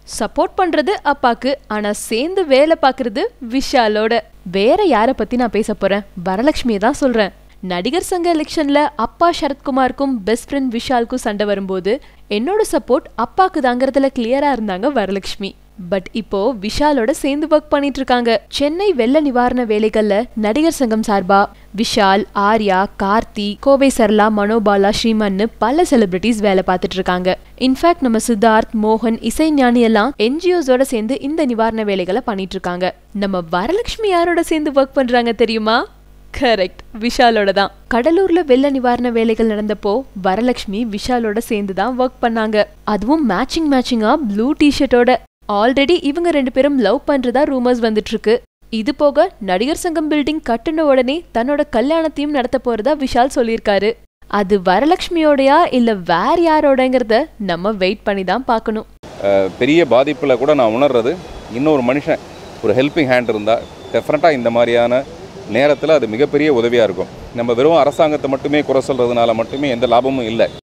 support பண்றது அப்பாக்கு ஆனா சேர்ந்து வேலை பார்க்கறது விஷாலோட வேற யார பத்தி நான் பேச போறேன் வரலட்சுமியை தான் சொல்றேன் நடிகர் சங்க எலெக்ஷன்ல அப்பா சரத்குமாருக்கும் பெஸ்ட் ஃப்ரெண்ட் விஷாலுக்கும் சண்டை வரும்போது என்னோட சப்போர்ட் அப்பாக்கு தாங்கிறதுல கிளியரா இருந்தாங்க வரலட்சுமி பட் இப்போ விஷாலோட சேர்ந்து ஒர்க் பண்ணிட்டு இருக்காங்க சென்னை வெள்ள நிவாரண வேலைகள்ல நடிகர் சங்கம் சார்பா விஷால் ஆர்யா கார்த்தி கோவை சரளா மனோபாலா ஸ்ரீமன்னு பல செலிபிரிட்டிஸ் வேலை பார்த்துட்டு இருக்காங்க இன்ஃபேக்ட் நம்ம சித்தார்த் மோகன் இசை ஞானி எல்லாம் என்ஜிஓஸோட சேர்ந்து இந்த நிவாரண வேலைகளை பண்ணிட்டு இருக்காங்க நம்ம வரலட்சுமி யாரோட சேர்ந்து ஒர்க் பண்றாங்க தெரியுமா கரெக்ட் விஷாலோட தான் கடலூர்ல வெள்ள நிவாரண வேலைகள் நடந்தப்போ வரலட்சுமி விஷாலோட சேர்ந்து தான் ஒர்க் பண்ணாங்க அதுவும் மேட்சிங் மேட்சிங்கா ப்ளூ டிஷர்ட்டோட ஆல்ரெடி இவங்க ரெண்டு பேரும் லவ் பண்றதா ரூமர்ஸ் வந்துட்டு இருக்கு இது போக நடிகர் சங்கம் பில்டிங் கட்டுன உடனே தன்னோட கல்யாணத்தையும் நடத்த போறதா விஷால் சொல்லியிருக்காரு அது வரலட்சுமியோடயா இல்ல வேற யாரோடங்கிறத நம்ம வெயிட் பண்ணி தான் பார்க்கணும் அஹ், பெரிய பாதிப்பில் கூட நான் உணர்றது இன்னொரு மனுஷன் ஒரு ஹெல்பிங் ஹேண்ட் இருந்தால் டெஃபினட்டாக இந்த மாதிரியான நேரத்தில் அது மிகப்பெரிய உதவியாக இருக்கும் நம்ம வெறும் அரசாங்கத்தை மட்டுமே குறை சொல்கிறதுனால மட்டுமே எந்த லாபமும் இல்லை